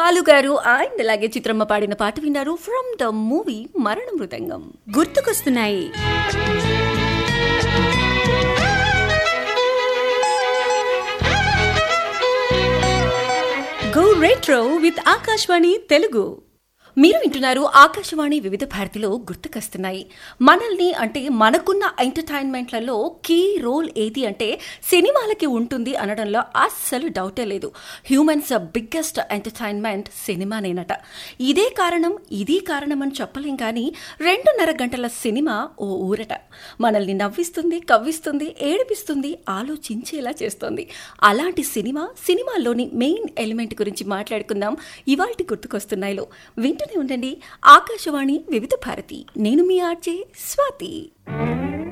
బాలు గారు అండ్ అలాగే చిత్రమ్మ పాడిన పాట విన్నారు from the movie Marana Mrudangam గుర్తుకొస్తున్నాయి go retro with Akashvani Telugu మీరు వింటున్నారు ఆకాశవాణి వివిధ భారతిలో గుర్తుకొస్తున్నాయి మనల్ని అంటే మనకున్న ఎంటర్టైన్మెంట్లలో కీ రోల్ ఏది అంటే సినిమాలకి ఉంటుంది అనడంలో అస్సలు డౌటే లేదు హ్యూమన్స్ బిగ్గెస్ట్ ఎంటర్టైన్మెంట్ సినిమానేనట ఇదే కారణం ఇది కారణం అని చెప్పలేం కానీ రెండున్నర గంటల సినిమా ఓ ఊరట మనల్ని నవ్విస్తుంది కవ్విస్తుంది ఏడిపిస్తుంది ఆలోచించేలా చేస్తుంది అలాంటి సినిమా సినిమాల్లోని మెయిన్ ఎలిమెంట్ గురించి మాట్లాడుకుందాం ఇవాల్టి గుర్తుకొస్తున్నాయిలో వింటూనే ఉండండి ఆకాశవాణి వివిధ భారతి నేను మీ ఆర్జే స్వాతి